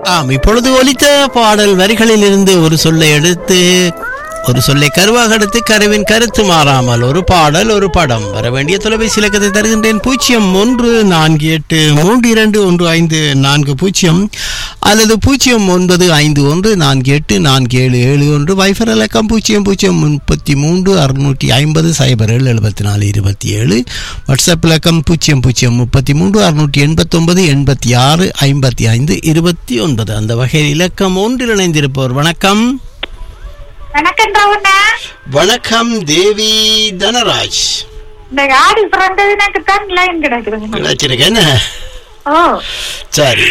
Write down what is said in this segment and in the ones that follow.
ஆம் இப்பொழுது ஒலித்த பாடல் வரிகளில் இருந்து ஒரு சொல்லை எடுத்து ஒரு சொல்லை கருவாக எடுத்து கருவின் கருத்து மாறாமல் ஒரு பாடல் ஒரு படம் வர வேண்டிய தொலைபேசி இலக்கத்தை தருகின்றேன் பூஜ்ஜியம் ஒன்று நான்கு எட்டு மூன்று இரண்டு ஒன்று ஐந்து நான்கு பூஜ்ஜியம் அல்லது பூஜ்ஜியம் ஒன்பது ஐந்து ஒன்று நான்கு எட்டு நான்கு ஏழு ஏழு ஒன்று வைஃபர் இலக்கம் பூஜ்ஜியம் பூஜ்ஜியம் முப்பத்தி மூன்று அறுநூற்றி ஐம்பது சைபர் ஏழு எழுபத்தி நாலு இருபத்தி ஏழு வாட்ஸ்அப் இலக்கம் பூஜ்ஜியம் பூஜ்ஜியம் முப்பத்தி மூன்று அறுநூற்றி எண்பத்தொன்பது எண்பத்தி ஆறு ஐம்பத்தி ஐந்து இருபத்தி ஒன்பது அந்த வகையில் இலக்கம் ஒன்றில் இணைந்திருப்பவர் வணக்கம் வணக்கம் ரவுண்டா வணக்கம் தேவி தனராஜ் இந்த ஆடி பிறந்தது எனக்கு தான் லைன் கிடைக்குது கிடைச்சிருக்கேன் ஓ சரி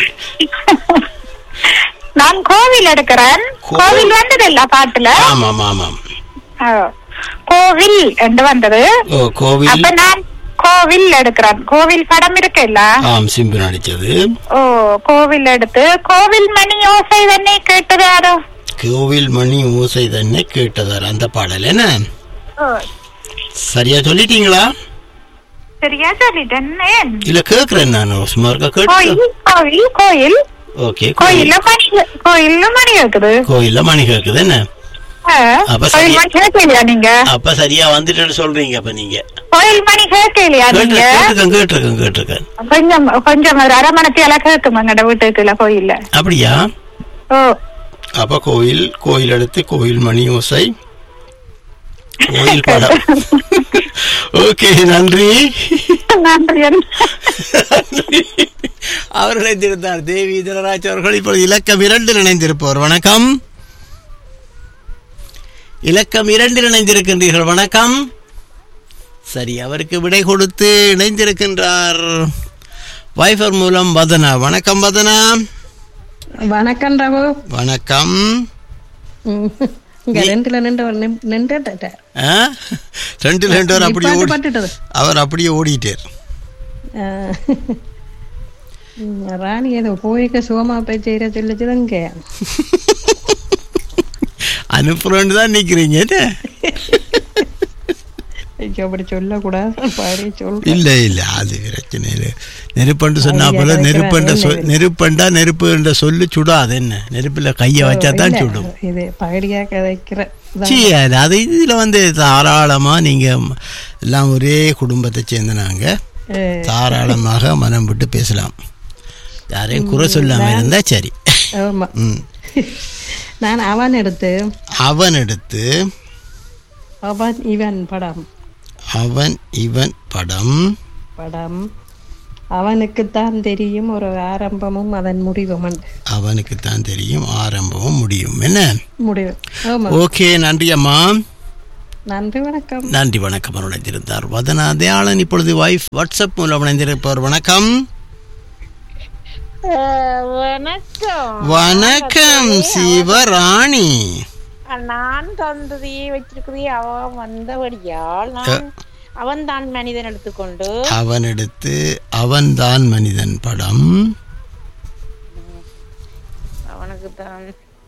நான் கோவில் எடுக்கிறேன் கோ- கோவில் வந்தது இல்ல பாட்டுல ஆமாம் ஆமாம் ஓ. கோவில் என்று வந்தது ஓ கோவில் அப்ப நான் கோவில் எடுக்கிறேன் கோவில் படம் இருக்குல்ல ஆம் சிம்பு நடிச்சது ஓ கோவில் எடுத்து கோவில் மணி ஓசை தன்னை கேட்டது யாரோ கோவில் மணி ஓசை தன்னை கேட்டதார் அந்த பாடல் என்ன ஓ, சரியா சொல்லிட்டீங்களா சரியா சொல்லிட்டேன் ஏன்? இல்ல கேக்குறேன் நான் சும்மா இருக்கா கேட்டு கோயில் கோவில் கோயில் ஓகே கோயில்ல மணி கோயில்ல மணி இருக்குது கோயில்ல மணி கேக்குது என்ன ஆ, அப்ப கோயில் சரி. மணி கேட்கலையா நீங்க அப்ப சரியா வந்துட்டு சொல்றீங்க அப்ப நீங்க கோயில் மணி கேட்கலையா கேட்டு- நீங்க கேட்டிருக்கேன் கேட்டிருக்கேன் கேட்டிருக்கேன் கொஞ்சம் கொஞ்சம் ஒரு அரை மணத்தையெல்லாம் கேட்கும் எங்கட வீட்டுக்குள்ள கோயில்ல அப்படியா ஓ அப்ப கோயில் கோயில் எடுத்து கோயில் மணி ஓசை கோயில் படம் ஓகே நன்றி நன்றி அவர் இணைந்திருந்தார் தேவி தனராஜ் அவர்கள் இப்பொழுது இலக்கம் இரண்டில் இணைந்திருப்பவர் வணக்கம் இலக்கம் இரண்டில் இணைந்திருக்கின்றீர்கள் வணக்கம் சரி அவருக்கு விடை கொடுத்து இணைந்திருக்கின்றார் வைஃபர் மூலம் வதனா வணக்கம் வதனா வணக்கம் ரகு வணக்கம் ம். இங்க ரெண்டுல நின்று நின்றுட்டார் ஆ? ரெண்டு ரெண்டு அவர் அப்படியே ஓடி பட்டுட்டது அவர் அப்படியே ஓடிட்டார் ஆ. ம், ராணி ஏதோ போய்க்க சுகமா போய் செய்யற சொல்லிச்சுதங்க அனுப்புறேன்னு தான் நிக்கிறீங்க என்ன? ஐயோ அப்படி சொல்லக்கூடாது பாடி சொல் இல்ல இல்ல அது பிரச்சனை இல்லை நெருப்பண்டு சொன்னா போல ஐயா, நெருப்பண்ட சொல் இல்லை. நெருப்பண்டா நெருப்பு என்ற சொல்லு சுடாது என்ன நெருப்புல கைய வச்சா தான் சுடும் இது பகடியா கதைக்கிற சீ, அது அது இதுல வந்து தாராளமா நீங்க எல்லாம் ஒரே குடும்பத்தை சேர்ந்த நாங்க தாராளமாக மனம் விட்டு பேசலாம் யாரையும் குறை சொல்லாம இருந்தா சரி ஆமா ம். நான் அவன் எடுத்து அவன் எடுத்து அவன் இவன் படம் அவன் இவன் படம் படம் அவனுக்குத்தான் தெரியும் ஒரு ஆரம்பமும் அதன் முடிவும் உண்டு. அவனுக்கு தான் தெரியும் ஆரம்பமும் முடியும் என்ன முடிவு ஆமா ஓகே நன்றி அம்மா நன்றி வணக்கம் நன்றி வணக்கம் அவர் இணைந்திருந்தார் வதனா தயாளன் இப்பொழுது வைஃப் வாட்ஸ்அப் மூலம் இணைந்திருப்பவர் வணக்கம் வணக்கம் வணக்கம் சிவராணி நான் தந்ததையே வச்சிருக்கிறதே அவன் வந்தபடியால் நான் அவன் தான் மனிதன் எடுத்துக்கொண்டு அவன் எடுத்து அவன்தான் மனிதன் படம் அவனுக்கு தான்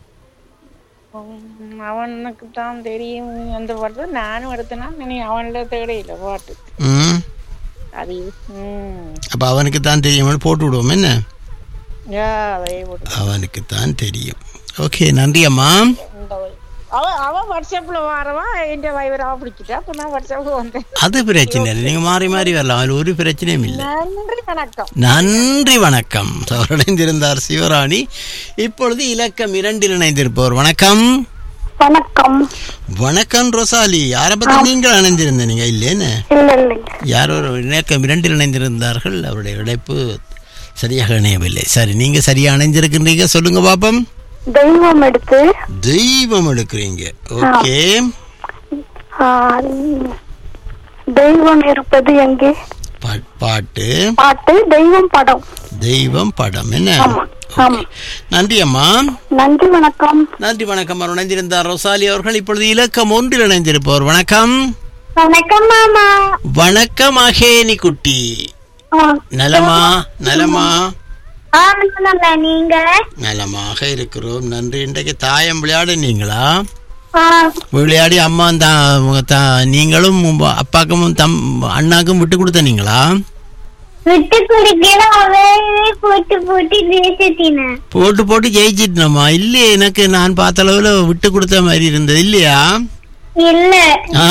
அவனுக்கு தான் தெரியும் அந்த பாட்டு நானும் எடுத்தேன்னா நீ அவன்ல தேடையில பாட்டு ம் அது ம் அப்ப அவனுக்கு தான் தெரியும் போட்டு விடுவோம் என்ன யா, அதே போட்டு அவனுக்கு தான் தெரியும் ஓகே நன்றி அம்மா இந்த வழி. அவ அவ வாட்ஸ்அப்ல வரவா என் வைவரா பிடிச்சிட்டா அப்ப நான் வாட்ஸ்அப்ல வந்தேன் அது பிரச்சனை இல்லை நீங்க மாறி மாறி வரலாம் அதில் ஒரு பிரச்சனையும் இல்லை நன்றி வணக்கம் நன்றி வணக்கம் அவர் இணைந்திருந்தார் சிவராணி இப்பொழுது இலக்கம் இரண்டில் இணைந்திருப்பவர் வணக்கம் வணக்கம் வணக்கம் ரொசாலி யாரை பத்தி நீங்கள் இணைந்திருந்த நீங்க இல்லைன்னு இல்ல இல்லைங்க யாரோ ஒரு இலக்கம் இரண்டில் இணைந்திருந்தார்கள் அவருடைய இழைப்பு சரியாக இணையவில்லை சரி நீங்க சரியா இணைஞ்சிருக்கின்றீங்க சொல்லுங்க பாப்பம் தெய்வம் எடுத்து தெய்வம் எடுக்கிறீங்க ஓகே ஆ, தெய்வம் இருப்பது எங்கே பா- பாட்டு பாட்டு தெய்வம் படம் தெய்வம் படம் என்ன ஆமா ஆமா நன்றி அம்மா நன்றி வணக்கம் நன்றி வணக்கம் அவர் இணைந்திருந்தார் ரொசாலி அவர்கள் இப்பொழுது இலக்கம் ஒன்றில் இணைந்திருப்பவர் வணக்கம் வணக்கம் மாமா வணக்கம் அகேனி குட்டி நலமா நலமா ஆமா நீங்க நலமாக இருக்கிறோம் நன்றி இன்றைக்கு தாயம் விளையாடுனீங்களா ஆ, விளையாடி அம்மா தான் உங்க தா- நீங்களும் உங்க அப்பாக்கும் தம் அண்ணாக்கும் விட்டு கொடுத்தனீங்களா விட்டு குடிக்கல அவையே போட்டு போட்டு தேசத்தின போட்டு போட்டு ஜெயிச்சிட்டோமா இல்லையே எனக்கு நான் பார்த்த அளவுல விட்டு கொடுத்த மாதிரி இருந்தது இல்லையா இல்ல ஆ.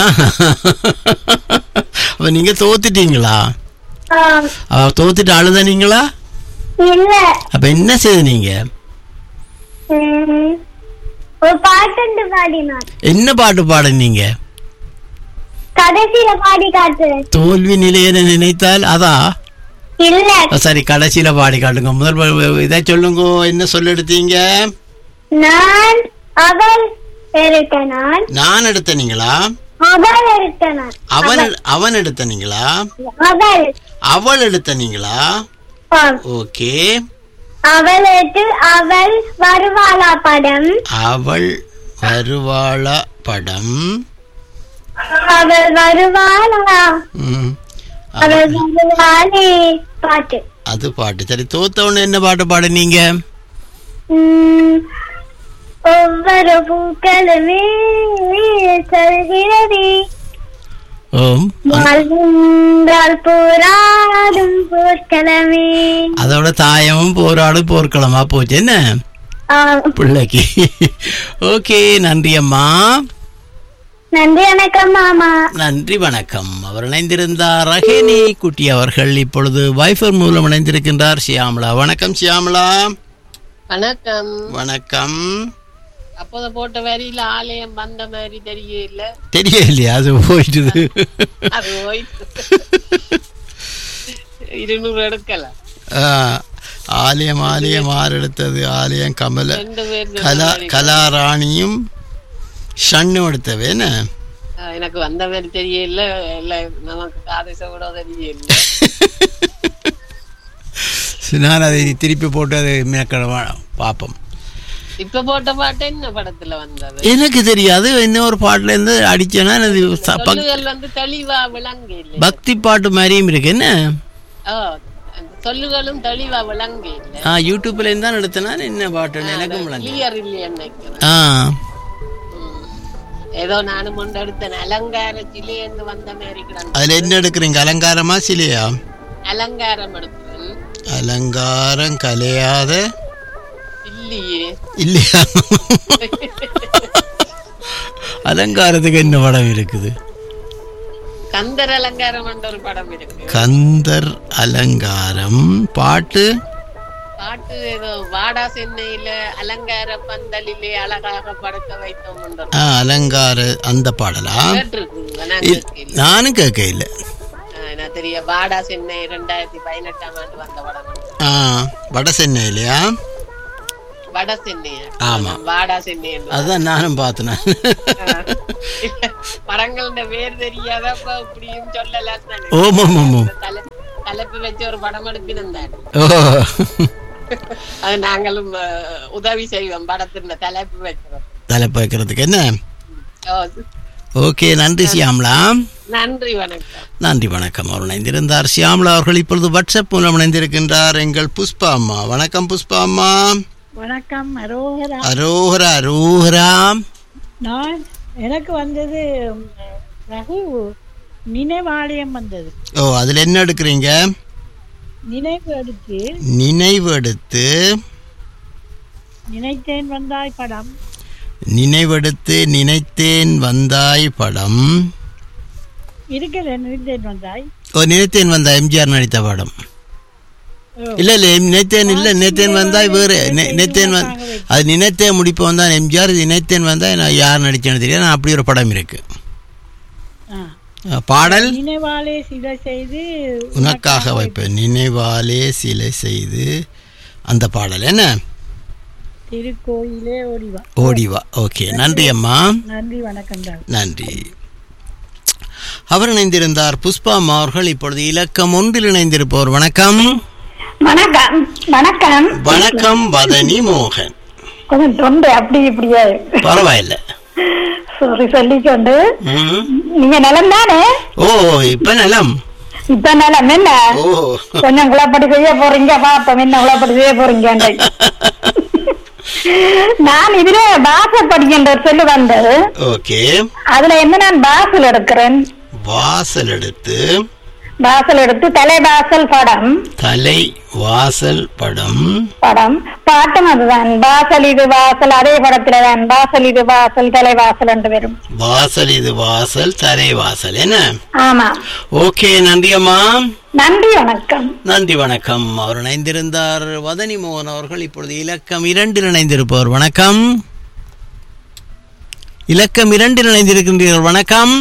அப்ப நீங்க தோத்துட்டீங்களா ஆம். அவ தோத்துட்டு அழுதனீங்களா இல்ல அப்ப என்ன செய்தீங்க ம். ஒரு பாட்டு பாடினார் என்ன பாட்டு பாடுனீங்க கடைசியில பாடி காட்டுறேன் தோல்வி நிலையென நினைத்தால் அதா இல்ல அஹ் சரி கடைசியில பாடி காட்டுங்க முதல் ப- இதை சொல்லுங்க என்ன சொல்ல எடுத்தீங்க நான் அவள் எடுத்தனான் நான் எடுத்தனீங்களா அவள் எடுத்தனான் அவன் அவன் எடுத்தனீங்களா அவள் அவள் எடுத்தனீங்களா ஆம். ஓகே அவள் எடுத்து அவள் வருவாளா படம் அவள் வருவாள படம் அவள் வருவாளா ம். அவள் வருவாளே பாட்டு அது பாட்டு சரி தோத்தவொன்னு என்ன பாட்டு பாடுனீங்க உம், ஒவ்வொரு பூக்களுமே சொல்கிறதே ஓம் வாழ்ந்தால் போராடும் போர்க்களமே அதோட தாயமும் போராடு போர்க்களமா போச்சு என்ன ஆம். பிள்ளைக்கு ஓகே நன்றி அம்மா நன்றி வணக்கம் மாமா நன்றி வணக்கம் அவர் இணைந்திருந்தார் ரஹேனி குட்டி அவர்கள் இப்பொழுது வைஃபர் மூலம் இணைந்திருக்கின்றார் ஷியாமலா வணக்கம் ஷியாமலா வணக்கம் வணக்கம் அப்போத போட்ட வரியில ஆலயம் வந்த மாதிரி தெரியல தெரியலையா அது போயிட்டுது அது போயிட்டு இருநூறு எடுக்கலாம் ஆ, ஆலயம் ஆலயம் ஆறு எடுத்தது ஆலயம் கமல ரெண்டு பேர் சொன்ன கலா மாதிரி. கலாராணியும் ஷண்ணும் எடுத்தவே என்ன ஆ, எனக்கு வந்த மாதிரி தெரியல இல்ல நமக்கு காதச கூட தெரியல நான் அதை திருப்பி போட்டு அதை மேற்கொள்ள பார்ப்போம் இப்ப போட்ட பாட்டு என்ன படத்துல வந்தது எனக்கு தெரியாது இன்னொரு பாட்டுல இருந்து அடிச்சேன்னா அது ச- பக்- சொல்லுகள் வந்து தெளிவா விளங்க இல்லை பக்தி பாட்டு மாதிரியும் இருக்கு என்ன ஓ, அந்த சொல்லுகளும் தெளிவா விளங்க இல்லை ஆ யூடியூப்ல இருந்து தான் எடுத்தேனா என்ன பாட்டுன்னு எனக்கும் விளங்க கிளியர் இல்லைன்னு நினைக்கிறேன் ஆ ம். ஏதோ நானும் கொண்டு எடுத்தேன் அலங்கார சிலையேந்து வந்த மாதிரி கிடந்தது. அதுல என்ன எடுக்கிறீங்க அலங்காரமா சிலையா அலங்காரம் எடுப்பேன் அலங்காரம் கலையாத இல்லையே இல்லையா அலங்காரத்துக்கு என்ன படம் இருக்குது கந்தர் அலங்காரம் என்ற ஒரு படம் இருக்கு கந்தர் அலங்காரம் பாட்டு பாட்டு ஏதோ வாடா சென்னையில அலங்கார பந்தலிலே அழகாக படுக்க வைத்தோம் என்ற ஒரு ஆ, அலங்கார அந்த பாடலா கேட்டிருக்கீங்களா? நான் இல்- கேட்கல. நானும் கேட்க இல்லை ஆ, எனக்கு தெரிய வாடா சென்னை ரெண்டாயிரத்தி பதினெட்டாம் ஆண்டு வந்த படம் அது. ஆ வட சென்னையிலையா வட சென்னையா ஆமா. வாடா சென்னை என்று. அதுதான் நானும் பார்த்தேன் ஆ. படங்களோட பேர் தெரியாத அப்ப இப்படியும் சொல்லலாம் தானே ஓம் ஓம் ஓம் ஓம். தலை- தலைப்பு வச்சு ஒரு படம் எடுப்பினந்தான் ஓ அது நாங்களும் அஹ், உதவி செய்வோம் படத்தின் தலைப்பு வைக்கிறோம் தலைப்பு வைக்கிறதுக்கு என்ன ஓ, ஓகே நன்றி சியாம்லா நன்றி வணக்கம் நன்றி வணக்கம் அவர் இணைந்திருந்தார் சியாம்லா அவர்கள் இப்பொழுது வாட்ஸ்அப் மூலம் இணைந்திருக்கின்றார் எங்கள் புஷ்பா அம்மா வணக்கம் புஷ்பா அம்மா வணக்கம் அரோகரா அரோஹரா அரோஹரா நான் எனக்கு வந்தது ம், ரகு நினைவாலயம் வந்தது ஓ அதுல என்ன எடுக்கிறீங்க நினைவு எடுத்து நினைவு எடுத்து நினைத்தேன் வந்தாய் படம் நினைவெடுத்து நினைத்தேன் வந்தாய் படம் இருக்கல நினைத்தேன் வந்தாய் ஓ நினைத்தேன் வந்தா எம்ஜிஆர் நடித்த படம் ஓ. இல்ல இல்ல நினைத்தேன் இல்ல நினைத்தேன் வந்தாய் வேறு நி- நினைத்தேன் வந்து அது நினைத்தேன் முடிப்பவன் தான் எம்ஜிஆர் இது நினைத்தேன் வந்தா நான் யார் நடிச்சேன்னு தெரியாது நான் அப்படி ஒரு படம் இருக்கு ஆ. அஹ், பாடல் நினைவாலே சிலை செய்து உனக்காக வைப்பேன் நினைவாலே சிலை செய்து அந்த பாடல் என்ன திருக்கோயிலே ஓடிவா ஓடிவா ஓகே நன்றி அம்மா நன்றி வணக்கம் தான் நன்றி அவர் இணைந்திருந்தார் புஷ்பா அம்மா அவர்கள் இப்பொழுது இலக்கம் ஒன்றில் இணைந்திருப்பவர் வணக்கம் வணக்கம் வணக்கம் வணக்கம் வதனி மோகன் கொஞ்சம் தொண்டை அப்படி இப்படியே பரவாயில்ல சாரி சொல்லிக்கொண்டு ம். நீங்க நலம் தானே ஓ இப்ப நலம் இப்ப நலம் என்ன ஓ கொஞ்சம் குழப்படி செய்ய போறீங்க பாப்போம் என்ன குழப்படி செய்ய போறீங்க நான் இதுல வாசப்படி என்ற சொல்லு வந்தது ஓகே அதுல என்ன நான் பாசில் எடுக்கிறேன் வாசல் எடுத்து வாசல் எடுத்து தலைவாசல் படம் தலை வாசல் படம் படம் பாட்டும் அதுதான் வாசல் இது வாசல் அதே படத்துல தான் வாசல் இது வாசல் தலைவாசல் என்று வரும் வாசல் இது வாசல் தலை வாசல் என்ன ஆமா ஓகே நன்றி அம்மா நன்றி வணக்கம் நன்றி வணக்கம் அவர் இணைந்திருந்தார் வதனி மோகன் அவர்கள் இப்பொழுது இலக்கம் இரண்டில் இணைந்திருப்பவர் வணக்கம் இலக்கம் இரண்டில் இணைந்திருக்கின்றீர்கள் வணக்கம்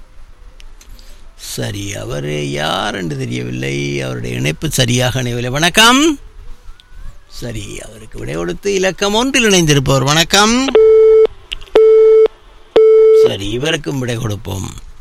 சரி அவர் யார் என்று தெரியவில்லை அவருடைய இணைப்பு சரியாக இணையவில்லை வணக்கம் சரி அவருக்கு விடை கொடுத்து இலக்கம் ஒன்றில் இணைந்திருப்பவர் வணக்கம் சரி இவருக்கும் விடை கொடுப்போம்